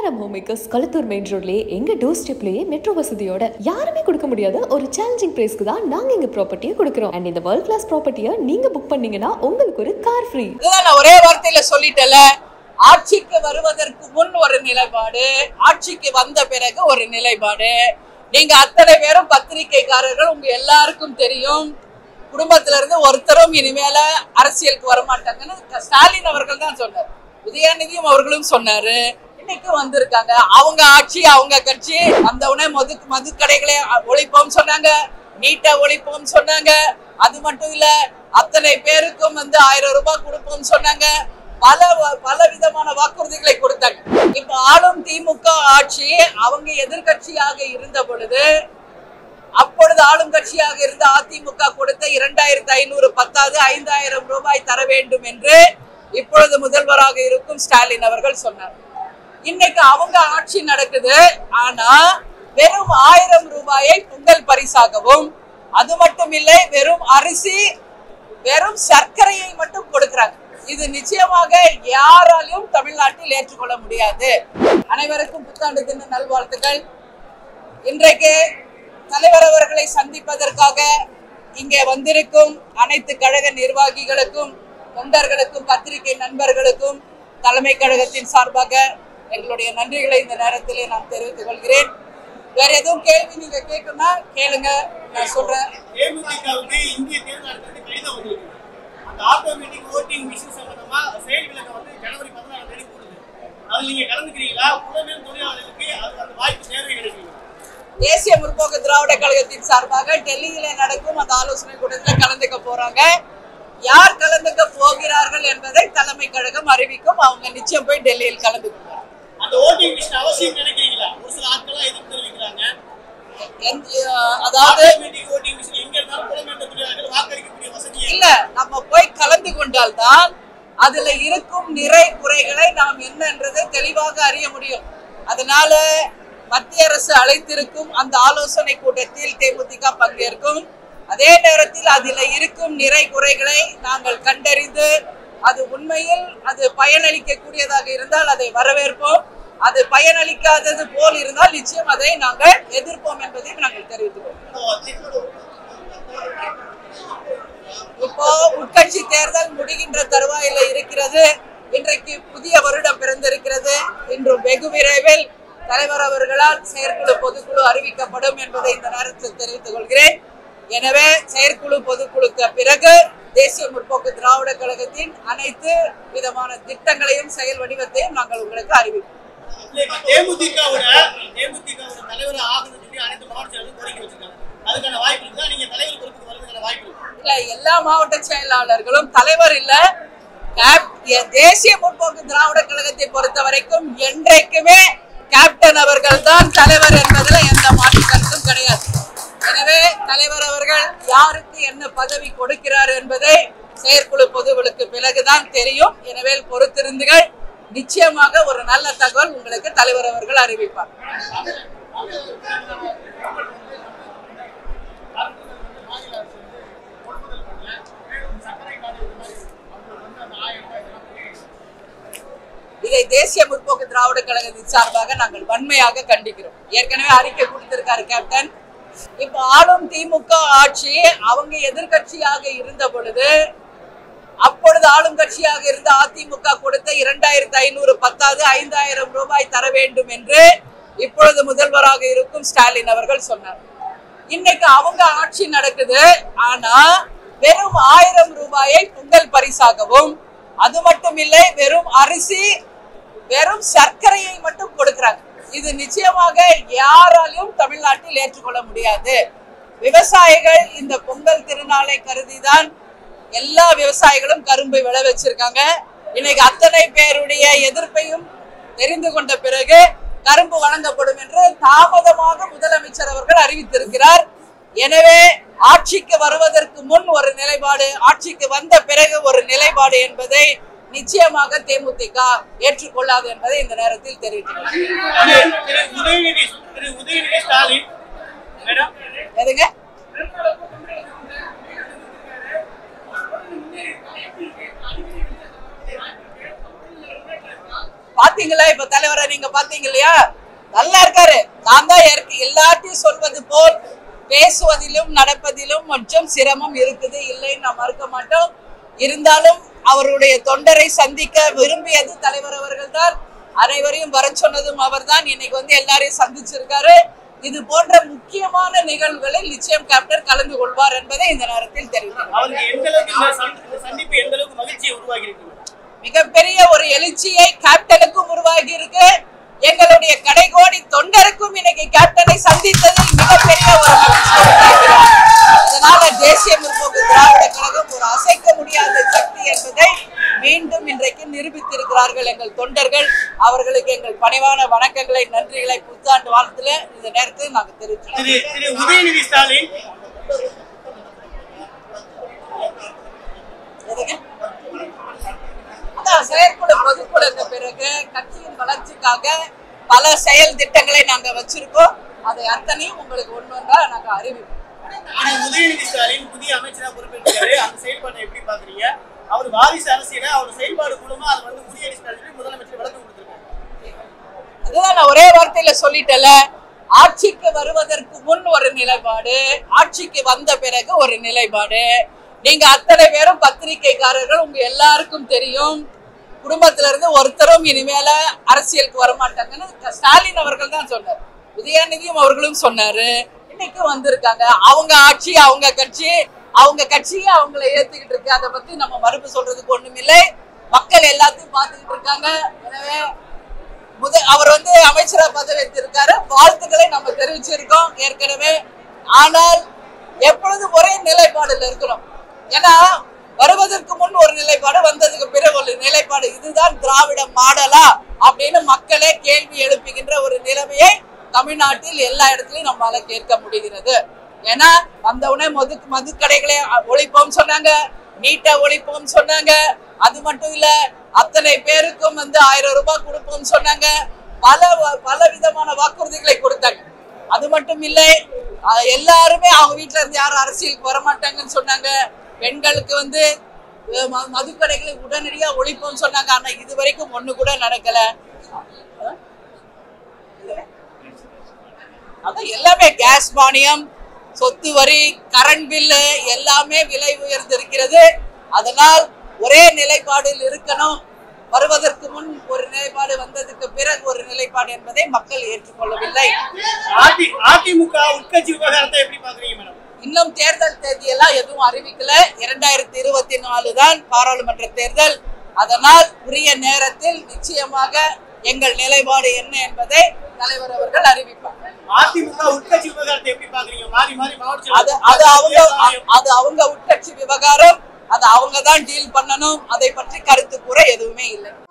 மலர்னம் home makers Kalathur main ரோட்லயே எங்க door ஸ்டெப்லயே metro வசதியோட யாருமே கொடுக்க முடியாத ஒரு சேலஞ்சிங் பிரைஸ்க்கு தான் நாங்க எங்க ப்ராப்பர்ட்டியை கொடுக்குறோம் அண்ட் இந்த வேர்ல்ட் கிளாஸ் ப்ராப்பர்ட்டியை நீங்க புக் பண்ணீங்கன்னா உங்களுக்கு ஒரு கார் ஃப்ரீ இதுதான் நான் ஒரே வார்த்தையில சொல்லிட்டல ஆட்சிக்கு வருவதற்கு முன் ஒரு நிலைப்பாடு ஆட்சிக்கு வந்த பிறகு ஒரு நிலைப்பாடு நீங்க அத்தனை பேரும் பத்திரிகைக்காரர்கள் உங்க எல்லாருக்கும் தெரியும் குடும்பத்துல இருந்து ஒருத்தரும் இனிமேல அரசியலுக்கு வரமாட்டாங்கன்னு ஸ்டாலின் அவர்கள் தான் சொன்னார் உதயநிதியும் அவர்களும் சொன்னாரு இன்னைக்கு வந்திருக்காங்க அவங்க ஆட்சி அவங்க கட்சி வந்த உடனே மது மது கடைகளை ஒழிப்போம் சொன்னாங்க நீட்டை ஒழிப்போம் சொன்னாங்க அது மட்டும் இல்ல அத்தனை பேருக்கும் வந்து ஆயிரம் ரூபாய் கொடுப்போம் சொன்னாங்க பல வ- பல விதமான வாக்குறுதிகளை கொடுத்தாங்க இப்ப ஆளும் திமுக ஆட்சி அவங்க எதிர்க்கட்சியாக இருந்த பொழுது அப்பொழுது ஆளும் கட்சியாக இருந்த அதிமுக கொடுத்த இரண்டாயிரத்தி ஐநூறு பத்தாவது ஐந்தாயிரம் ரூபாய் தர வேண்டும் என்று இப்பொழுது முதல்வராக இருக்கும் ஸ்டாலின் அவர்கள் சொன்னார் இன்னைக்கு அவங்க ஆட்சி நடக்குது ஆனா வெறும் ஆயிரம் ரூபாயை பொங்கல் பரிசாகவும் அது மட்டும் இல்லை வெறும் அரிசி வெறும் சர்க்கரையை மட்டும் கொடுக்கிறாங்க இது நிச்சயமாக யாராலையும் தமிழ்நாட்டில் ஏற்றுக்கொள்ள முடியாது அனைவருக்கும் புத்தாண்டு தின நல்வாழ்த்துக்கள் இன்றைக்கு தலைவர் அவர்களை சந்திப்பதற்காக இங்கே வந்திருக்கும் அனைத்து கழக நிர்வாகிகளுக்கும் தொண்டர்களுக்கும் பத்திரிகை நண்பர்களுக்கும் தலைமை கழகத்தின் சார்பாக எங்களுடைய நன்றிகளை இந்த நேரத்திலே நான் தெரிவித்துக் கொள்கிறேன் வேற எதுவும் கேள்வி நீங்க கேட்கணும்னா கேளுங்க நான் சொல்றேன் தேமுதிகவுக்கு இந்திய தேர்தல் நடத்துறது கடிதம் வந்திருக்கு அந்த ஆட்டோமேட்டிக் ஓட்டிங் மிஷின் சம்பந்தமா செயல் விளக்கம் வந்து ஜனவரி பதினாலாம் தேதி கொடுது அதுல நீங்க கலந்துக்கிறீங்களா புலமேல் தொழிலாளர்களுக்கு அது அந்த வாய்ப்பு தேவை கிடைக்குது தேசிய முற்போக்கு திராவிட கழகத்தின் சார்பாக டெல்லியில நடக்கும் அந்த ஆலோசனை கூட்டத்தில் கலந்துக்க போறாங்க யார் கலந்துக்க போகிறார்கள் என்பதை தலைமை கழகம் அறிவிக்கும் அவங்க நிச்சயம் போய் டெல்லியில் கலந்துக்குவாங்க அந்த ஓட்டிங் மிஷின் அவசியம் நினைக்கிறீங்களா ஒரு சில ஆட்களா எதிர்ப்பு தெரிவிக்கிறாங்க எந்த- அஹ் அதாவது ஆட்டோமேட்டிக் ஓட்டிங் மிஷின் எங்க இருந்தாலும் புலமேல் தொழிலாளர்கள் வாக்களிக்கக்கூடிய வசதி இல்ல நம்ம போய் கலந்து கொண்டால்தான் அதுல இருக்கும் நிறை குறைகளை நாம் என்னன்றதை தெளிவாக அறிய முடியும் அதனால மத்திய அரசு அழைத்திருக்கும் அந்த ஆலோசனை கூட்டத்தில் தேமுதிக பங்கேற்கும் அதே நேரத்தில் அதில் இருக்கும் நிறை குறைகளை நாங்கள் கண்டறிந்து அது உண்மையில் அது பயனளிக்க கூடியதாக இருந்தால் அதை வரவேற்போம் அது பயனளிக்காதது போல் இருந்தால் நிச்சயம் அதை நாங்கள் எதிர்ப்போம் என்பதையும் நாங்கள் தெரிவித்துக் கொள்கிறோம் இப்போ உட்கட்சி தேர்தல் முடிகின்ற தருவாயில இருக்கிறது இன்றைக்கு புதிய வருடம் பிறந்திருக்கிறது இன்று வெகு விரைவில் தலைவர் அவர்களால் செயற்குழு பொதுக்குழு அறிவிக்கப்படும் என்பதை இந்த நேரத்தில் தெரிவித்துக் கொள்கிறேன் எனவே செயற்குழு பொதுக்குழுக்கு பிறகு தேசிய முற்போக்கு திராவிட கழகத்தின் அனைத்து விதமான திட்டங்களையும் செயல் வடிவத்தையும் நாங்கள் உங்களுக்கு அறிவிப்போம் தேமுதிகவோட தேமுதிகவோட தலைவர் ஆகணும்னு சொல்லி அனைத்து மாவட்ட செயலரும் கோரிக்கை வச்சிருக்காங்க அதுக்கான வாய்ப்பு இருக்குதா நீங்க தலைவர் பொறுப்புக்கு வரதுக்கான வாய்ப்பு இருக்கு இல்ல எல்லா மாவட்ட செயலாளர்களும் தலைவர் இல்ல கேப்- எ- தேசிய முற்போக்கு திராவிட கழகத்தை பொறுத்த வரைக்கும் என்றைக்குமே கேப்டன் அவர்கள் தான் தலைவர் என்பதுல எந்த மாற்று கருத்தும் கிடையாது எனவே தலைவர் அவர்கள் யாருக்கு என்ன பதவி கொடுக்கிறார் என்பதை செயற்குழு பொதுவுகளுக்கு பிறகுதான் தெரியும் எனவே பொறுத்திருந்துகள் நிச்சயமாக ஒரு நல்ல தகவல் உங்களுக்கு தலைவர் அவர்கள் அறிவிப்பார் இதை தேசிய முற்போக்கு திராவிட கழகத்தின் சார்பாக நாங்கள் வன்மையாக கண்டிக்கிறோம் ஏற்கனவே அறிக்கை கொடுத்திருக்காரு கேப்டன் இப்ப ஆளும் திமுக ஆட்சி அவங்க எதிர்க்கட்சியாக இருந்த பொழுது அப்பொழுது ஆளும் கட்சியாக இருந்த அதிமுக கொடுத்த இரண்டாயிரத்தி ஐநூறு பத்தாவது ஐந்தாயிரம் ரூபாய் தர வேண்டும் என்று இப்பொழுது முதல்வராக இருக்கும் ஸ்டாலின் அவர்கள் சொன்னார் இன்னைக்கு அவங்க ஆட்சி நடக்குது ஆனா வெறும் ஆயிரம் ரூபாயை பொங்கல் பரிசாகவும் அது மட்டும் இல்லை வெறும் அரிசி வெறும் சர்க்கரையை மட்டும் கொடுக்கிறாங்க இது நிச்சயமாக யாராலையும் தமிழ்நாட்டில் ஏற்றுக்கொள்ள முடியாது விவசாயிகள் இந்த பொங்கல் திருநாளை கருதிதான் எல்லா விவசாயிகளும் கரும்பை விளை வச்சிருக்காங்க இன்னைக்கு அத்தனை பேருடைய எதிர்ப்பையும் தெரிந்து கொண்ட பிறகு கரும்பு வழங்கப்படும் என்று தாமதமாக முதலமைச்சர் அவர்கள் அறிவித்திருக்கிறார் எனவே ஆட்சிக்கு வருவதற்கு முன் ஒரு நிலைப்பாடு ஆட்சிக்கு வந்த பிறகு ஒரு நிலைப்பாடு என்பதை நிச்சயமாக தேமுதிக ஏற்றுக்கொள்ளாது என்பதை இந்த நேரத்தில் தெரிவித்துள்ளேன் திரு- திரு உதயநிதி திரு உதயநிதி ஸ்டாலின் மேடம் எதுங்க பாத்தீங்களா இப்ப தலைவரை நீங்க பாத்தீங்க இல்லையா நல்லா இருக்காரு நான் தான் இருக்கு எல்லாத்தையும் சொல்வது போல் பேசுவதிலும் நடப்பதிலும் கொஞ்சம் சிரமம் இருக்குது இல்லைன்னு நான் மறுக்க மாட்டோம் இருந்தாலும் அவருடைய தொண்டரை சந்திக்க விரும்பியது தலைவர் அவர்கள் தான் அனைவரையும் வர சொன்னதும் அவர்தான் இன்னைக்கு வந்து எல்லாரையும் சந்திச்சிருக்காரு இது போன்ற முக்கியமான நிகழ்வுகளில் நிச்சயம் கேப்டன் கலந்து கொள்வார் என்பதை இந்த நேரத்தில் தெரிவிக்கிறேன் அவருக்கு எந்த அளவுக்கு இந்த சந்தி- இந்த சந்திப்பு எந்த அளவுக்கு மகிழ்ச்சியை உருவாகி இருக்கு மிகப்பெரிய ஒரு எழுச்சியை கேப்டனுக்கும் உருவாகி இருக்கு எங்களுடைய கடைகோடி தொண்டருக்கும் இன்னைக்கு கேப்டனை சந்தித்ததில் மிகப்பெரிய ஒரு மகிழ்ச்சி உண்டாகிறது. அதனால தேசிய முற்போக்கு திராவிட கழகம் ஒரு அசைக்க முடியாத சக்தி என்பதை மீண்டும் இன்றைக்கு நிரூபித்திருக்கிறார்கள் எங்கள் தொண்டர்கள் அவர்களுக்கு எங்கள் பணிவான வணக்கங்களை நன்றிகளை புத்தாண்டு வாழ்த்துல இந்த நேரத்தில் நாங்கள் தெரிவிக்கிறோம் திரு திரு உதயநிதி ஸ்டாலின் எதுங்க? அதான் செயற்குழு பொதுக்குழுக்கு பிறகு கட்சியின் வளர்ச்சிக்காக பல செயல் திட்டங்களை நாங்க வச்சிருக்கோம் அதை அத்தனையும் உங்களுக்கு ஒன்று ஒன்றா நாங்க அறிவிப்போம் திரு உதயநிதி ஸ்டாலின் புதிய அமைச்சரா பொறுப்பேற்றாரு அந்த செயல்பாட்டை எப்படி பாக்குறீங்க அவர் வாரிசு அரசியல அவர் செயல்பாடு மூலமா அது வந்து உதயநிதி ஸ்டாலின் முதலமைச்சர் விளக்கம் கொடுத்திருக்காரு அதுதான் நான் ஒரே வார்த்தையில சொல்லிட்டேன்ல ஆட்சிக்கு வருவதற்கு முன் ஒரு நிலைப்பாடு ஆட்சிக்கு வந்த பிறகு ஒரு நிலைப்பாடு நீங்க அத்தனை பேரும் பத்திரிகைக்காரர்கள் உங்க எல்லாருக்கும் தெரியும் குடும்பத்துல இருந்து ஒருத்தரும் இனிமேல அரசியலுக்கு வரமாட்டாங்கன்னு ஸ்டாலின் அவர்கள் தான் சொன்னார் உதயநிதியும் அவர்களும் சொன்னாரு இன்னைக்கு வந்திருக்காங்க அவங்க ஆட்சி அவங்க கட்சி அவங்க கட்சியை அவங்கள ஏத்துக்கிட்டு இருக்கு அதை பத்தி நம்ம மறுப்பு சொல்றதுக்கு ஒண்ணுமில்லை மக்கள் எல்லாத்தையும் பார்த்துக்கிட்டு இருக்காங்க எனவே முத அவர் வந்து அமைச்சரா பதவி எடுத்திருக்காரு வாழ்த்துக்களை நம்ம தெரிவிச்சிருக்கோம் ஏற்கனவே ஆனால் எப்பொழுதும் ஒரே நிலைப்பாடுல இருக்கணும் ஏன்னா வருவதற்கு முன் ஒரு நிலைப்பாடு வந்ததுக்கு பிறகு ஒரு நிலைப்பாடு இதுதான் திராவிட மாடலா அப்படின்னு மக்களே கேள்வி எழுப்புகின்ற ஒரு நிலைமையை தமிழ்நாட்டில் எல்லா இடத்துலயும் நம்மளால கேட்க முடிகிறது ஏன்னா வந்தவுடனே மது மதுக்கடைகளை ஒழிப்போம் சொன்னாங்க நீட்டை ஒழிப்போம் சொன்னாங்க அது மட்டும் இல்ல அத்தனை பேருக்கும் வந்து ஆயிரம் ரூபாய் கொடுப்போம் சொன்னாங்க பல வ- பல விதமான வாக்குறுதிகளை கொடுத்தாங்க அது மட்டும் இல்லை அஹ் எல்லாருமே அவங்க வீட்ல இருந்து யாரும் அரசியலுக்கு வரமாட்டாங்கன்னு சொன்னாங்க பெண்களுக்கு வந்து அஹ் ம- மதுக்கடைகளை உடனடியா ஒழிப்போம் சொன்னாங்க ஆனா இது வரைக்கும் ஒண்ணு கூட நடக்கல அதான் எல்லாமே கேஸ் மானியம் சொத்து வரி கரண்ட் பில்லு எல்லாமே விலை உயர்ந்திருக்கிறது அதனால் ஒரே நிலைப்பாடில் இருக்கணும் வருவதற்கு முன் ஒரு நிலைப்பாடு வந்ததுக்கு பிறகு ஒரு நிலைப்பாடு என்பதை மக்கள் ஏற்றுக்கொள்ளவில்லை அதி அதிமுக உட்கட்சி விவகாரத்தை எப்படி பாக்குறீங்க மேடம் இன்னும் தேர்தல் தேதியெல்லாம் எதுவும் அறிவிக்கல இரண்டாயிரத்தி இருபத்தி நாலு தான் பாராளுமன்ற தேர்தல் அதனால் உரிய நேரத்தில் நிச்சயமாக எங்கள் நிலைப்பாடு என்ன என்பதை தலைவர் அவர்கள் அறிவிப்பார் அதிமுக உட்கட்சி விவகாரத்தை எப்படி பாக்குறீங்க மாறி மாறி மாவட்ட அது அது அவங்க அது அவங்க உட்கட்சி விவகாரம் அது அவங்க தான் டீல் பண்ணணும் அதை பற்றி கருத்து கூற எதுவுமே இல்லை